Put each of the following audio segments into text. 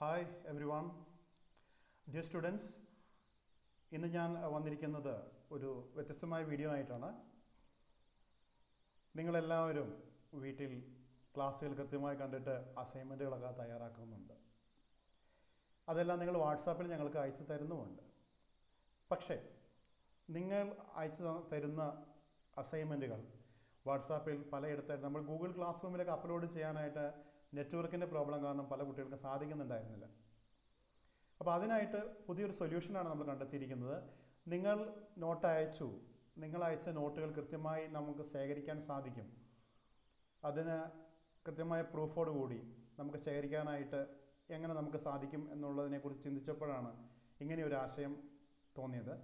hi everyone dear students ഇന്ന് ഞാൻ വന്നിരിക്കുന്നത് ഒരു വ്യത്യസ്തമായ വീഡിയോ ആയിട്ടാണ് നിങ്ങളെല്ലാവരും വീട്ടിൽ ക്ലാസ്സുകൾ കൃത്യമായി കണ്ടിട്ട് അസൈൻമെൻറ്റുകളൊക്കെ തയ്യാറാക്കുന്നുണ്ട് അതെല്ലാം നിങ്ങൾ വാട്സാപ്പിൽ ഞങ്ങൾക്ക് അയച്ചു തരുന്നുമുണ്ട് പക്ഷേ നിങ്ങൾ അയച്ചു ത- തരുന്ന അസൈൻമെൻറ്റുകൾ വാട്സാപ്പിൽ പലയിടത്തായിട്ട് നമ്മൾ ഗൂഗിൾ ക്ലാസ് റൂമിലൊക്കെ അപ്ലോഡ് ചെയ്യാനായിട്ട് നെറ്റ്വർക്കിൻ്റെ പ്രോബ്ലം കാരണം പല കുട്ടികൾക്കും സാധിക്കുന്നുണ്ടായിരുന്നില്ല അപ്പോൾ അതിനായിട്ട് പുതിയൊരു സൊല്യൂഷനാണ് നമ്മൾ കണ്ടെത്തിയിരിക്കുന്നത് നിങ്ങൾ നോട്ട് അയച്ചു നിങ്ങൾ അയച്ച നോട്ടുകൾ കൃത്യമായി നമുക്ക് ശേഖരിക്കാൻ സാധിക്കും അതിന് കൃത്യമായ പ്രൂഫോട് കൂടി നമുക്ക് ശേഖരിക്കാനായിട്ട് എങ്ങനെ നമുക്ക് സാധിക്കും എന്നുള്ളതിനെക്കുറിച്ച് ചിന്തിച്ചപ്പോഴാണ് ഇങ്ങനെ ഒരു ആശയം തോന്നിയത്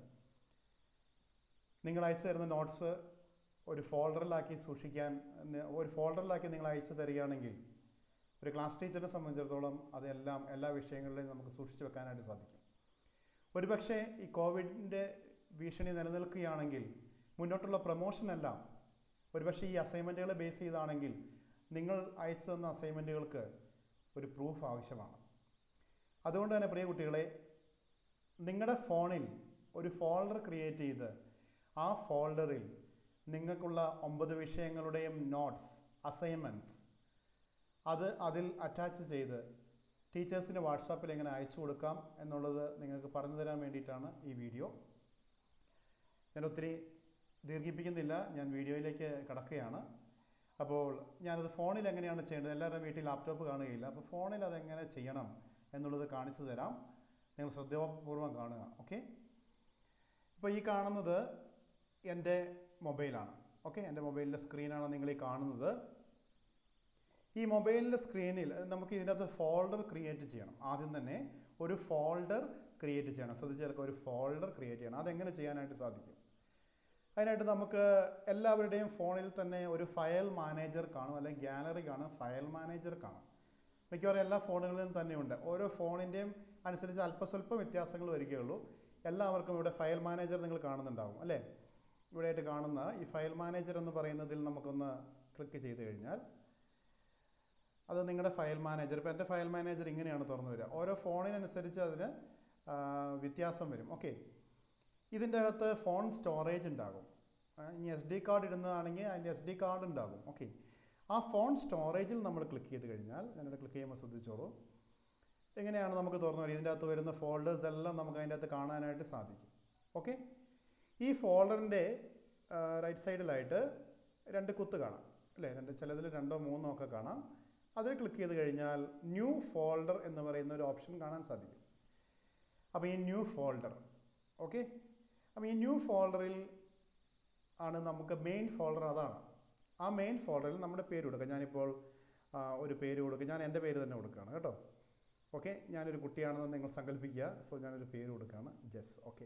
നിങ്ങൾ അയച്ചു തരുന്ന നോട്ട്സ് ഒരു ഫോൾഡറിലാക്കി സൂക്ഷിക്കാൻ ന- ഒരു ഫോൾഡറിലാക്കി നിങ്ങൾ അയച്ചു തരികയാണെങ്കിൽ ഒരു ക്ലാസ് ടീച്ചറിനെ സംബന്ധിച്ചിടത്തോളം അതെല്ലാം എല്ലാ വിഷയങ്ങളിലും നമുക്ക് സൂക്ഷിച്ചു വെക്കാനായിട്ട് സാധിക്കും ഒരുപക്ഷെ ഈ കോവിഡിൻ്റെ ഭീഷണി നിലനിൽക്കുകയാണെങ്കിൽ മുന്നോട്ടുള്ള പ്രൊമോഷൻ എല്ലാം ഒരുപക്ഷെ ഈ അസൈൻമെൻറ്റുകളെ ബേസ് ചെയ്താണെങ്കിൽ നിങ്ങൾ അയച്ചു തന്ന അസൈൻമെൻറ്റുകൾക്ക് ഒരു പ്രൂഫ് ആവശ്യമാണ് അതുകൊണ്ട് തന്നെ പ്രിയ കുട്ടികളെ നിങ്ങളുടെ ഫോണിൽ ഒരു ഫോൾഡർ ക്രിയേറ്റ് ചെയ്ത് ആ ഫോൾഡറിൽ നിങ്ങൾക്കുള്ള ഒമ്പത് വിഷയങ്ങളുടെയും നോട്ട്സ് അസൈൻമെൻറ്റ്സ് അത് അതിൽ അറ്റാച്ച് ചെയ്ത് ടീച്ചേഴ്സിന് വാട്സാപ്പിൽ എങ്ങനെ അയച്ചു കൊടുക്കാം എന്നുള്ളത് നിങ്ങൾക്ക് പറഞ്ഞു തരാൻ വേണ്ടിയിട്ടാണ് ഈ വീഡിയോ ഞാൻ ഒത്തിരി ദീർഘിപ്പിക്കുന്നില്ല ഞാൻ വീഡിയോയിലേക്ക് കടക്കുകയാണ് അപ്പോൾ ഞാനത് ഫോണിൽ എങ്ങനെയാണ് ചെയ്യേണ്ടത് എല്ലാവരുടെയും വീട്ടിൽ ലാപ്ടോപ്പ് കാണുകയില്ല അപ്പോൾ ഫോണിൽ അതെങ്ങനെ ചെയ്യണം എന്നുള്ളത് കാണിച്ചു തരാം നിങ്ങൾ ശ്രദ്ധാപൂർവം കാണുക ഓക്കെ ഇപ്പോൾ ഈ കാണുന്നത് എൻ്റെ മൊബൈലാണ് ഓക്കെ എൻ്റെ മൊബൈലിൻ്റെ സ്ക്രീനാണ് നിങ്ങൾ ഈ കാണുന്നത് ഈ മൊബൈലിൻ്റെ സ്ക്രീനിൽ നമുക്ക് ഇതിനകത്ത് ഫോൾഡർ ക്രിയേറ്റ് ചെയ്യണം ആദ്യം തന്നെ ഒരു ഫോൾഡർ ക്രിയേറ്റ് ചെയ്യണം ശ്രദ്ധിച്ചാൽ ഒരു ഫോൾഡർ ക്രിയേറ്റ് ചെയ്യണം അതെങ്ങനെ ചെയ്യാനായിട്ട് സാധിക്കും അതിനായിട്ട് നമുക്ക് എല്ലാവരുടെയും ഫോണിൽ തന്നെ ഒരു ഫയൽ മാനേജർ കാണും അല്ലെങ്കിൽ ഗാലറി കാണും ഫയൽ മാനേജർ കാണും മിക്കവാറും എല്ലാ ഫോണുകളിലും തന്നെയുണ്ട് ഓരോ ഫോണിൻ്റെയും അനുസരിച്ച് അല്പസ്വല്പം വ്യത്യാസങ്ങൾ വരികയുള്ളൂ എല്ലാവർക്കും ഇവിടെ ഫയൽ മാനേജർ നിങ്ങൾ കാണുന്നുണ്ടാവും അല്ലേ ഇവിടെയായിട്ട് കാണുന്ന ഈ ഫയൽ മാനേജർ എന്ന് പറയുന്നതിൽ നമുക്കൊന്ന് ക്ലിക്ക് ചെയ്ത് കഴിഞ്ഞാൽ അത് നിങ്ങളുടെ ഫയൽ മാനേജർ ഇപ്പോൾ എൻ്റെ ഫയൽ മാനേജർ ഇങ്ങനെയാണ് തുറന്നു വരിക ഓരോ ഫോണിനനുസരിച്ച് അതിന് ആ, വ്യത്യാസം വരും ഓക്കെ ഇതിൻ്റെ അകത്ത് ഫോൺ സ്റ്റോറേജ് ഉണ്ടാകും ആ, ഇനി എസ് ഡി കാർഡ് ഇടുന്നതാണെങ്കിൽ അതിൻ്റെ എസ് ഡി കാർഡ് ഉണ്ടാകും ഓക്കെ ആ ഫോൺ സ്റ്റോറേജിൽ നമ്മൾ ക്ലിക്ക് ചെയ്ത് കഴിഞ്ഞാൽ ഞാനിവിടെ ക്ലിക്ക് ചെയ്യുമ്പോൾ ശ്രദ്ധിച്ചോളൂ എങ്ങനെയാണ് നമുക്ക് തുറന്നു വരിക ഇതിൻ്റെ അകത്ത് വരുന്ന ഫോൾഡേഴ്സ് എല്ലാം നമുക്ക് അതിൻ്റെ അകത്ത് കാണാനായിട്ട് സാധിക്കും ഓക്കെ ഈ ഫോൾഡറിൻ്റെ റൈറ്റ് സൈഡിലായിട്ട് രണ്ട് കുത്ത് കാണാം അല്ലേ രണ്ട് ചിലതിൽ രണ്ടോ മൂന്നോ ഒക്കെ കാണാം അതിൽ ക്ലിക്ക് ചെയ്ത് കഴിഞ്ഞാൽ ന്യൂ ഫോൾഡർ എന്ന് പറയുന്ന ഒരു ഓപ്ഷൻ കാണാൻ സാധിക്കും അപ്പോൾ ഈ ന്യൂ ഫോൾഡർ ഓക്കെ അപ്പോൾ ഈ ന്യൂ ഫോൾഡറിൽ ആണ് നമുക്ക് മെയിൻ ഫോൾഡർ അതാണ് ആ മെയിൻ ഫോൾഡറിൽ നമ്മുടെ പേര് കൊടുക്കുക ഞാനിപ്പോൾ ആ, ഒരു പേര് കൊടുക്കുക ഞാൻ എൻ്റെ പേര് തന്നെ കൊടുക്കുകയാണ് കേട്ടോ ഓക്കെ ഞാനൊരു കുട്ടിയാണെന്ന് നിങ്ങൾ സങ്കല്പിക്കുക സോ ഞാനൊരു പേര് കൊടുക്കുകയാണ് ജസ് ഓക്കെ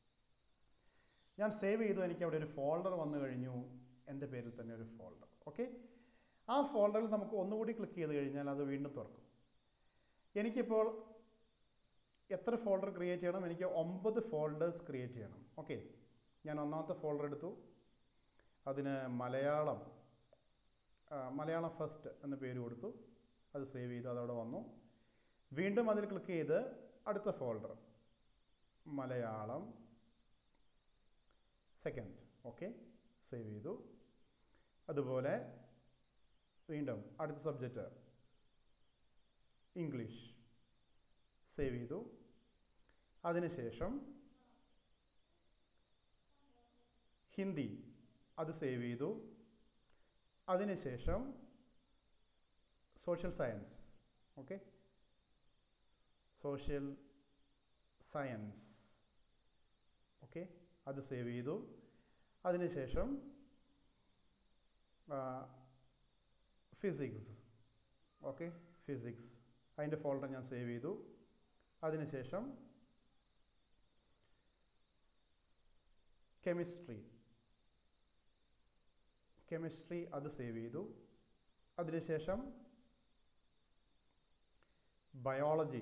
ഞാൻ സേവ് ചെയ്തു എനിക്ക് അവിടെ ഒരു ഫോൾഡർ വന്നു കഴിഞ്ഞു എൻ്റെ പേരിൽ തന്നെ ഒരു ഫോൾഡർ ഓക്കെ ആ ഫോൾഡറിൽ നമുക്ക് ഒന്നുകൂടി ക്ലിക്ക് ചെയ്ത് കഴിഞ്ഞാൽ അത് വീണ്ടും തുറക്കും എനിക്കിപ്പോൾ എത്ര ഫോൾഡർ ക്രിയേറ്റ് ചെയ്യണം എനിക്ക് ഒമ്പത് ഫോൾഡേഴ്സ് ക്രിയേറ്റ് ചെയ്യണം ഓക്കെ ഞാൻ ഒന്നാമത്തെ ഫോൾഡർ എടുത്തു അതിന് മലയാളം ആ, മലയാളം ഫസ്റ്റ് എന്ന പേര് കൊടുത്തു അത് സേവ് ചെയ്തു അതവിടെ വന്നു വീണ്ടും അതിൽ ക്ലിക്ക് ചെയ്ത് അടുത്ത folder Malayalam second okay save ചെയ്തു അതുപോലെ വീണ്ടും അടുത്ത സബ്ജക്റ്റ് ഇംഗ്ലീഷ് സേവ് ചെയ്തു അതിനുശേഷം ഹിന്ദി അത് സേവ് ചെയ്തു അതിനുശേഷം social science okay social science okay അത് സേവ് ചെയ്തു അതിനുശേഷം ഫിസിക്സ് ഓക്കെ ഫിസിക്സ് അതിൻ്റെ ഫോൾഡർ ഞാൻ സേവ് ചെയ്തു അതിനുശേഷം കെമിസ്ട്രി കെമിസ്ട്രി അത് സേവ് ചെയ്തു അതിനുശേഷം ബയോളജി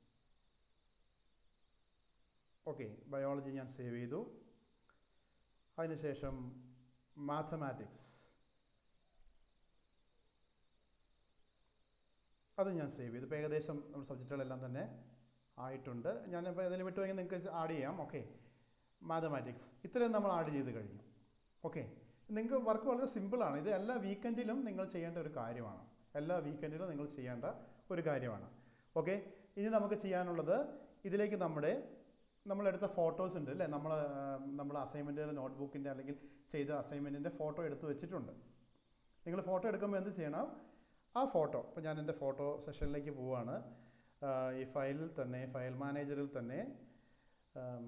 ഓക്കെ ബയോളജി ഞാൻ സേവ് ചെയ്തു അതിനുശേഷം മാത്തമാറ്റിക്സ് അത് ഞാൻ സേവ് ചെയ്തു ഇപ്പോൾ ഏകദേശം നമ്മുടെ സബ്ജക്റ്റുകളെല്ലാം തന്നെ ആയിട്ടുണ്ട് ഞാനിപ്പോൾ ഇതിൽ വിട്ടുവെങ്കിൽ നിങ്ങൾക്ക് ആഡ് ചെയ്യാം ഓക്കെ മാത്തമാറ്റിക്സ് ഇത്രയും നമ്മൾ ആഡ് ചെയ്ത് കഴിഞ്ഞു ഓക്കെ നിങ്ങൾക്ക് വർക്ക് വളരെ സിമ്പിളാണ് ഇത് എല്ലാ വീക്കെൻഡിലും നിങ്ങൾ ചെയ്യേണ്ട ഒരു കാര്യമാണ് എല്ലാ വീക്കെൻഡിലും നിങ്ങൾ ചെയ്യേണ്ട ഒരു കാര്യമാണ് ഓക്കെ ഇനി നമുക്ക് ചെയ്യാനുള്ളത് ഇതിലേക്ക് നമ്മുടെ നമ്മളെടുത്ത ഫോട്ടോസ് ഉണ്ട് അല്ലേ നമ്മൾ നമ്മൾ അസൈൻമെൻറ്റുകൾ നോട്ട്ബുക്കിൻ്റെ അല്ലെങ്കിൽ ചെയ്ത അസൈൻമെൻറ്റിൻ്റെ ഫോട്ടോ എടുത്ത് വെച്ചിട്ടുണ്ട് നിങ്ങൾ ഫോട്ടോ എടുക്കുമ്പോൾ എന്ത് ചെയ്യണം ആ ഫോട്ടോ ഇപ്പോൾ ഞാൻ എൻ്റെ ഫോട്ടോ സെഷനിലേക്ക് പോവുകയാണ് ആ, ഈ ഫയലിൽ തന്നെ ഫയൽ മാനേജറിൽ തന്നെ ആം,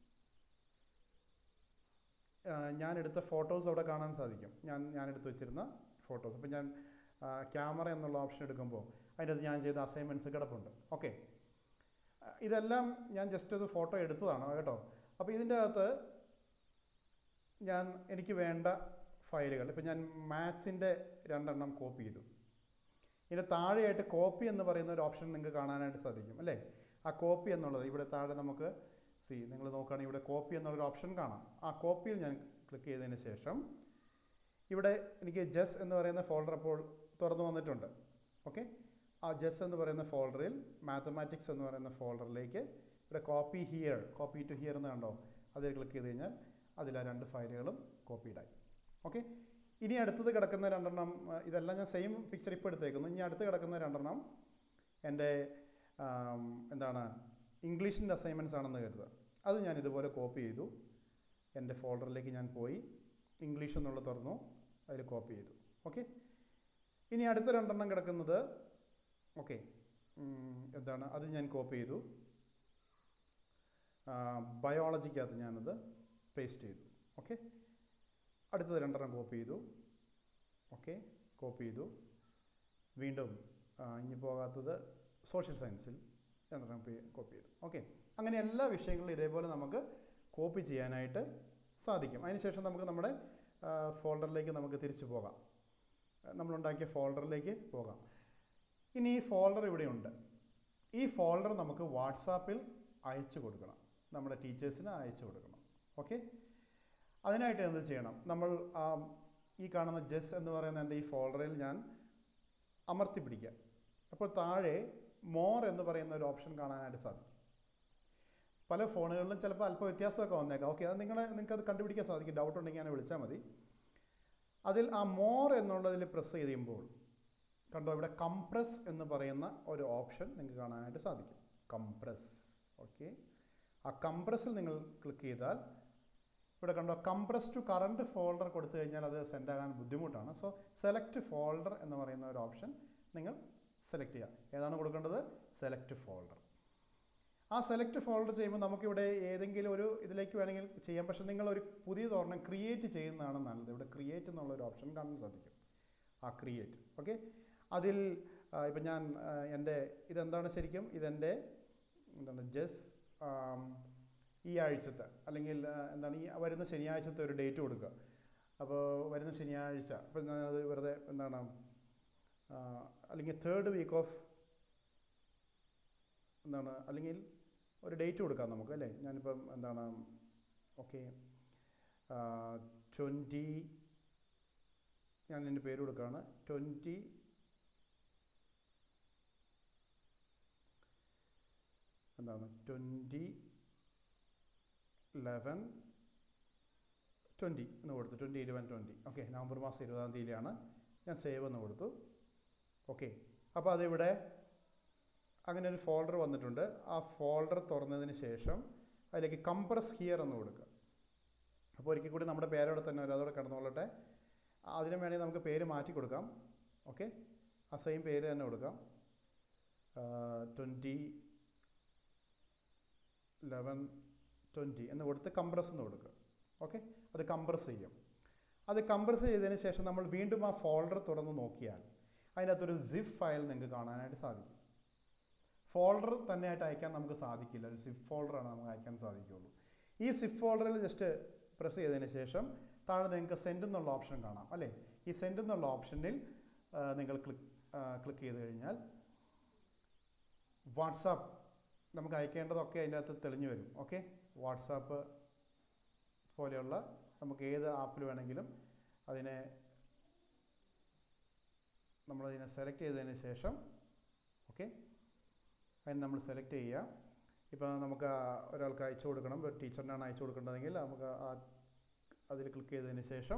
ആ, ഞാൻ എടുത്ത ഫോട്ടോസ് അവിടെ കാണാൻ സാധിക്കും ഞാൻ ഞാൻ എടുത്ത് വെച്ചിരുന്ന ഫോട്ടോസ് അപ്പോൾ ഞാൻ ക്യാമറ എന്നുള്ള ഓപ്ഷൻ എടുക്കുമ്പോൾ അതിൻ്റെ അകത്ത് ഞാൻ ചെയ്ത അസൈൻമെൻറ്റ്സ് കിടപ്പുണ്ട് ഓക്കെ ഇതെല്ലാം ഞാൻ ജസ്റ്റ് ഒരു ഫോട്ടോ എടുത്തതാണ് കേട്ടോ അപ്പോൾ ഇതിൻ്റെ അകത്ത് ഞാൻ എനിക്ക് വേണ്ട ഫയലുകൾ ഇപ്പം ഞാൻ മാത്സിൻ്റെ രണ്ടെണ്ണം കോപ്പി ചെയ്തു ഇതിൻ്റെ താഴെയായിട്ട് കോപ്പി എന്ന് പറയുന്ന ഒരു ഓപ്ഷൻ നിങ്ങൾക്ക് കാണാനായിട്ട് സാധിക്കും അല്ലേ ആ കോപ്പി എന്നുള്ളത് ഇവിടെ താഴെ നമുക്ക് സി നിങ്ങൾ നോക്കുകയാണെങ്കിൽ ഇവിടെ കോപ്പി എന്നുള്ളൊരു ഓപ്ഷൻ കാണാം ആ കോപ്പിയിൽ ഞാൻ ക്ലിക്ക് ചെയ്തതിന് ശേഷം ഇവിടെ എനിക്ക് ജസ് എന്ന് പറയുന്ന ഫോൾഡർ അപ്പോൾ തുറന്നു വന്നിട്ടുണ്ട് ഓക്കെ ആ ജസ് എന്ന് പറയുന്ന ഫോൾഡറിൽ മാത്തമാറ്റിക്സ് എന്ന് പറയുന്ന ഫോൾഡറിലേക്ക് ഇവിടെ copy here copy to here എന്ന് കണ്ടോ അതിൽ ക്ലിക്ക് ചെയ്ത് കഴിഞ്ഞാൽ അതിൽ ആ രണ്ട് ഫയലുകളും കോപ്പീഡായി ഓക്കെ ഇനി അടുത്തത് കിടക്കുന്ന രണ്ടെണ്ണം ആ, ഇതെല്ലാം ഞാൻ സെയിം പിക്ചർ ഇപ്പോൾ എടുത്തേക്കുന്നു ഇനി അടുത്ത് കിടക്കുന്ന രണ്ടെണ്ണം എൻ്റെ ആം, എന്താണ് ഇംഗ്ലീഷിൻ്റെ അസൈൻമെൻറ്റ്സ് ആണെന്ന് കരുതുക അത് ഞാൻ ഇതുപോലെ കോപ്പി ചെയ്തു എൻ്റെ ഫോൾഡറിലേക്ക് ഞാൻ പോയി ഇംഗ്ലീഷ് എന്നുള്ളത് തുറന്നു അതിൽ കോപ്പി ചെയ്തു ഓക്കെ ഇനി അടുത്ത രണ്ടെണ്ണം കിടക്കുന്നത് ഓക്കെ എന്താണ് അത് ഞാൻ കോപ്പി ചെയ്തു ബയോളജിക്കകത്ത് ഞാനത് പേസ്റ്റ് ചെയ്തു ഓക്കെ അടുത്തത് രണ്ടെണ്ണം കോപ്പി ചെയ്തു ഓക്കെ കോപ്പി ചെയ്തു വീണ്ടും ആ, ഇനി പോകാത്തത് സോഷ്യൽ സയൻസിൽ രണ്ടെണ്ണം കോപ്പി ചെയ്തു ഓക്കെ അങ്ങനെ എല്ലാ വിഷയങ്ങളിലും ഇതേപോലെ നമുക്ക് കോപ്പി ചെയ്യാനായിട്ട് സാധിക്കും അതിനുശേഷം നമുക്ക് നമ്മുടെ ഫോൾഡറിലേക്ക് നമുക്ക് തിരിച്ചു പോകാം നമ്മളുണ്ടാക്കിയ ഫോൾഡറിലേക്ക് പോകാം ഇനി ഈ ഫോൾഡർ ഇവിടെയുണ്ട് ഈ ഫോൾഡർ നമുക്ക് വാട്സാപ്പിൽ അയച്ചു കൊടുക്കണം നമ്മുടെ ടീച്ചേഴ്സിന് അയച്ചു കൊടുക്കണം ഓക്കെ അതിനായിട്ട് എന്ത് ചെയ്യണം നമ്മൾ ആ, ഈ കാണുന്ന ജസ് എന്ന് പറയുന്ന എൻ്റെ ഈ ഫോൾഡറിൽ ഞാൻ അമർത്തി പിടിക്കുക അപ്പോൾ താഴെ മോർ എന്ന് പറയുന്ന ഒരു ഓപ്ഷൻ കാണാനായിട്ട് സാധിക്കും പല ഫോണുകളിലും ചിലപ്പോൾ അല്പം വ്യത്യാസമൊക്കെ വന്നേക്കാം ഓക്കെ അത് നിങ്ങളെ നിങ്ങൾക്ക് അത് കണ്ടുപിടിക്കാൻ സാധിക്കും ഡൗട്ട് ഉണ്ടെങ്കിൽ ഞാൻ വിളിച്ചാൽ മതി അതിൽ ആ മോർ എന്നുള്ളതിൽ പ്രസ് ചെയ്യുമ്പോൾ കണ്ടോ ഇവിടെ കംപ്രസ് എന്ന് പറയുന്ന ഒരു ഓപ്ഷൻ നിങ്ങൾക്ക് കാണാനായിട്ട് സാധിക്കും കംപ്രസ് ഓക്കെ ആ കംപ്രസിൽ നിങ്ങൾ ക്ലിക്ക് ചെയ്താൽ ഇവിടെ കണ്ടോ കംപ്രസ് ടു കറണ്ട് ഫോൾഡർ കൊടുത്തു കഴിഞ്ഞാൽ അത് സെൻഡ് ആകാൻ ബുദ്ധിമുട്ടാണ് സോ സെലക്ട് ഫോൾഡർ എന്ന് പറയുന്ന ഒരു ഓപ്ഷൻ നിങ്ങൾ സെലക്ട് ചെയ്യുക ഏതാണ് കൊടുക്കേണ്ടത് സെലക്ട് ഫോൾഡർ ആ സെലക്ട് ഫോൾഡർ ചെയ്യുമ്പോൾ നമുക്കിവിടെ ഏതെങ്കിലും ഒരു ഇതിലേക്ക് വേണമെങ്കിൽ ചെയ്യാം പക്ഷേ നിങ്ങൾ ഒരു പുതിയ തോരണം ക്രിയേറ്റ് ചെയ്യുന്നതാണ് നല്ലത് ഇവിടെ ക്രിയേറ്റ് എന്നുള്ള ഒരു ഓപ്ഷൻ കാണാൻ സാധിക്കും ആ ക്രിയേറ്റ് ഓക്കെ അതിൽ ആ, ഇപ്പം ഞാൻ ആ, എൻ്റെ ഇതെന്താണ് ശരിക്കും ഇതെൻ്റെ എന്താണ് ജസ് ഈ ആഴ്ചത്തെ അല്ലെങ്കിൽ ആ, എന്താണ് ഈ വരുന്ന ശനിയാഴ്ചത്തെ ഒരു ഡേറ്റ് കൊടുക്കുക അപ്പോൾ വരുന്ന ശനിയാഴ്ച അപ്പം ഞാനത് വെറുതെ എന്താണ് ആ, അല്ലെങ്കിൽ തേർഡ് വീക്ക് ഓഫ് എന്താണ് അല്ലെങ്കിൽ ഒരു ഡേറ്റ് കൊടുക്കാം നമുക്ക് അല്ലേ ഞാനിപ്പം എന്താണ് ഓക്കെ ട്വൻറ്റി ഞാൻ എൻ്റെ പേര് കൊടുക്കുകയാണ് ട്വൻറ്റി എന്താണ് ട്വൻറ്റി ലെവൻ ട്വൻറ്റി എന്ന് കൊടുത്തു ട്വൻറ്റി ഇരുപൻ ട്വൻറ്റി ഓക്കെ നവംബർ മാസം ഇരുപതാം തീയതിയാണ് ഞാൻ സേവ് എന്ന് കൊടുത്തു ഓക്കെ അപ്പോൾ അതിവിടെ അങ്ങനെ ഒരു ഫോൾഡർ വന്നിട്ടുണ്ട് ആ ഫോൾഡർ തുറന്നതിന് ശേഷം അതിലേക്ക് കംപ്രസ് ഹിയർ എന്ന് കൊടുക്കുക അപ്പോൾ ഒരിക്കൽ കൂടി നമ്മുടെ പേരവിടെ തന്നെ വരും അതോടെ കിടന്നോളട്ടെ അതിന് വേണമെങ്കിൽ നമുക്ക് പേര് മാറ്റി കൊടുക്കാം ഓക്കെ ആ സെയിം പേര് തന്നെ കൊടുക്കാം ട്വൻറ്റി ലെവൻ ട്വൻറ്റി എന്ന് കൊടുത്ത് കംപ്രസ് എന്ന് കൊടുക്കുക ഓക്കെ അത് കംപ്രസ് ചെയ്യും അത് കംപ്രസ് ചെയ്തതിന് ശേഷം നമ്മൾ വീണ്ടും ആ ഫോൾഡർ തുറന്ന് നോക്കിയാൽ അതിനകത്തൊരു സിഫ് ഫയൽ നിങ്ങൾക്ക് കാണാനായിട്ട് സാധിക്കും ഫോൾഡർ തന്നെയായിട്ട് അയക്കാൻ നമുക്ക് സാധിക്കില്ല ഒരു സിഫ് ഫോൾഡറാണ് നമുക്ക് അയക്കാൻ സാധിക്കുകയുള്ളൂ ഈ സിഫ് ഫോൾഡറിൽ ജസ്റ്റ് പ്രസ് ചെയ്തതിന് ശേഷം താഴെ നിങ്ങൾക്ക് സെൻഡ് എന്നുള്ള ഓപ്ഷൻ കാണാം അല്ലേ ഈ സെൻഡ് എന്നുള്ള ഓപ്ഷനിൽ ആ, നിങ്ങൾ ക്ലിക്ക് ക്ലിക്ക് ചെയ്ത് കഴിഞ്ഞാൽ വാട്സാപ്പ് നമുക്ക് അയക്കേണ്ടതൊക്കെ അതിൻ്റെ അകത്ത് തെളിഞ്ഞു വരും ഓക്കെ വാട്സാപ്പ് പോലെയുള്ള നമുക്ക് ഏത് ആപ്പിൽ വേണമെങ്കിലും അതിനെ നമ്മളതിനെ സെലക്ട് ചെയ്തതിന് ശേഷം ഓക്കെ അതിന് നമ്മൾ സെലക്ട് ചെയ്യുക ഇപ്പോൾ നമുക്ക് ആ ഒരാൾക്ക് അയച്ചു കൊടുക്കണം ഒരു ടീച്ചറിനാണ് അയച്ചു കൊടുക്കേണ്ടതെങ്കിൽ നമുക്ക് ആ അതിൽ ക്ലിക്ക് ചെയ്തതിന് ശേഷം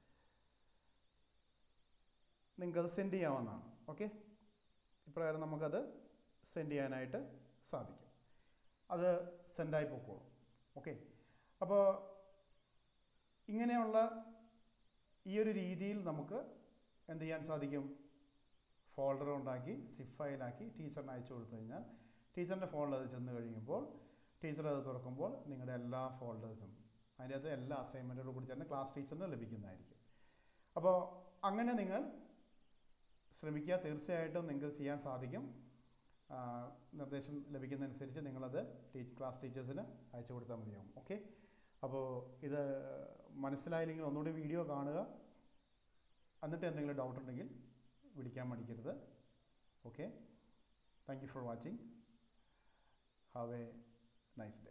നിങ്ങൾക്കത് സെൻഡ് ചെയ്യാവുന്നതാണ് ഓക്കെ ഇപ്രകാരം നമുക്കത് സെൻഡ് ചെയ്യാനായിട്ട് സാധിക്കും അത് സെൻഡായി പൊക്കോളും ഓക്കെ അപ്പോൾ ഇങ്ങനെയുള്ള ഈ ഒരു രീതിയിൽ നമുക്ക് എന്ത് ചെയ്യാൻ സാധിക്കും ഫോൾഡർ ഉണ്ടാക്കി സിപ്പ് ഫയലാക്കി ടീച്ചറിന് അയച്ചു കൊടുത്തു കഴിഞ്ഞാൽ ടീച്ചറിൻ്റെ ഫോണിൽ അത് ചെന്ന് കഴിയുമ്പോൾ ടീച്ചർ അത് തുറക്കുമ്പോൾ നിങ്ങളുടെ എല്ലാ ഫോൾഡേഴ്സും അതിൻ്റെ അകത്ത് എല്ലാ അസൈൻമെൻറ്റോട് കൂടി തന്നെ ക്ലാസ് ടീച്ചറിന് ലഭിക്കുന്നതായിരിക്കും അപ്പോൾ അങ്ങനെ നിങ്ങൾ ശ്രമിക്കുക തീർച്ചയായിട്ടും നിങ്ങൾക്ക് ചെയ്യാൻ സാധിക്കും ആ, നിർദ്ദേശം ലഭിക്കുന്നതനുസരിച്ച് നിങ്ങളത് ടീ ക്ലാസ് ടീച്ചേഴ്സിന് അയച്ചു കൊടുത്താൽ മതിയാവും ഓക്കെ അപ്പോൾ ഇത് മനസ്സിലായില്ലെങ്കിൽ ഒന്നുകൂടി വീഡിയോ കാണുക എന്നിട്ട് എന്തെങ്കിലും ഡൗട്ട് ഉണ്ടെങ്കിൽ വിളിക്കാൻ മടിക്കരുത് okay thank you for watching have a nice day